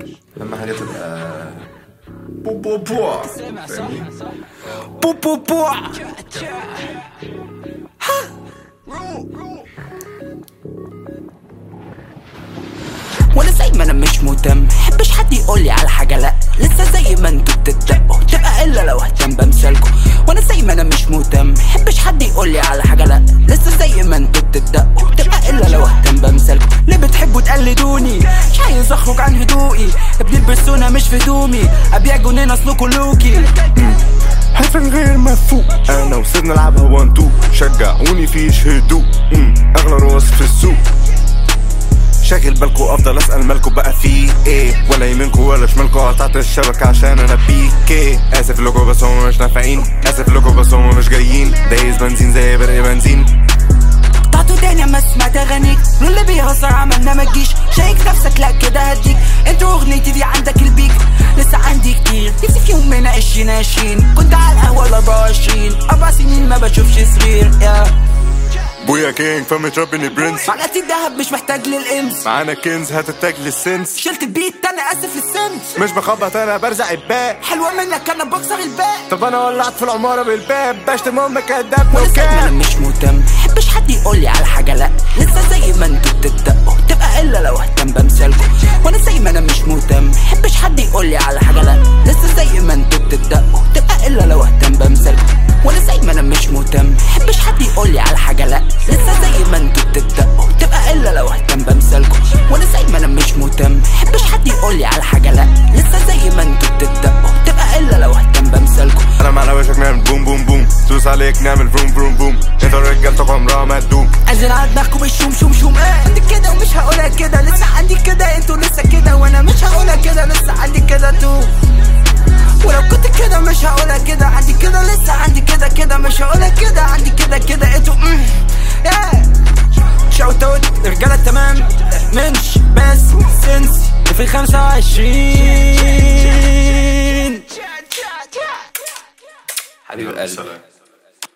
لما حاجه تبقى بو بو بو فاهمني بو بو بو وانا زي ما انا مش مهتم حبش حد يقول لي على حاجه لا لسه زي ما انتوا بتتدقوا تبقى الا لو اهتم بمثالكوا وانا زي ما انا مش مهتم حبش حد يقول لي على حاجه لا لسه زي ما انتوا بتتدقوا تبقى الا لو اهتم بمثالكوا ليه بتحبوا تقلدوني مش عايز اخرج عن هدوئي يا ابني البرسونا مش في هدومي ابيع جنين اصلكوا لوكي حرف غير مفهوم انا وسيدنا نلعبها وان تو شجعوني في يشهدوا أمم، اغلى رؤوس في السوق شاغل بالكو افضل اسال مالكو بقى في ايه ولا يمينكو ولا شمالكو قطعت الشبكه عشان انا بيكي اسف لكم بس هم مش نافعين اسف لكم بس هم مش جايين دايس بنزين زي برق بنزين قطعته تاني اما سمعت اغانيك لو اللي بيهزر عملنا ما تجيش شايك نفسك لا كده هديك انتوا اغنيتي دي عندك البيك لسه عندي كتير نفسي في يوم من عشرين عشرين كنت على القهوة ال 24 اربع سنين ما بشوفش صغير يا بويا كينج فمتربيني برنس معلقتي الدهب مش محتاج للامس معانا كنز هتتاج للسنس شلت البيت انا اسف للسمس مش بخبط انا برزع الباب حلوة منك انا بكسر الباب طب انا ولعت في العماره بالباب بشتم امك كداب وانا زي ما انا وكاب مش مهتم حبش حد يقول لي على حاجه لا لسه زي ما انتوا بتتدقوا تبقى الا لو اهتم بمثالكوا وانا زي ما انا مش مهتم حبش حد يقول لي على حاجه لا لسه زي ما انتوا بتتدقوا تبقى الا لو اهتم بمثالكوا وانا زي ما انا مش مهتم حبش حد يقول لي على حاجه لا لسه زي ما انتوا بتتدقوا تبقى الا لو اهتم بمثالكوا وانا زي ما انا مش مهتم حبش حد يقول لي على حاجه لا لسه زي ما انتوا بتتدقوا تبقى الا لو اهتم بمثالكوا انا معنا وشك نعمل بوم بوم بوم دوس عليك نعمل بروم بروم بوم انتوا رجالتك عمرها ما تدوم انزل على دماغكم الشوم شوم شوم ايه عندي كده ومش هقولها كده لسه عندي كده انتوا لسه كده وانا مش هقولها كده لسه عندي كده تو ولو كنت كده مش هقولها كده عندي كده لسه عندي كده كده مش هقولها كده عندي كده كده انتوا مم. yeah. شوت اوت رجالة تمام منش بس سنس في خمسة وعشرين حبيب القلب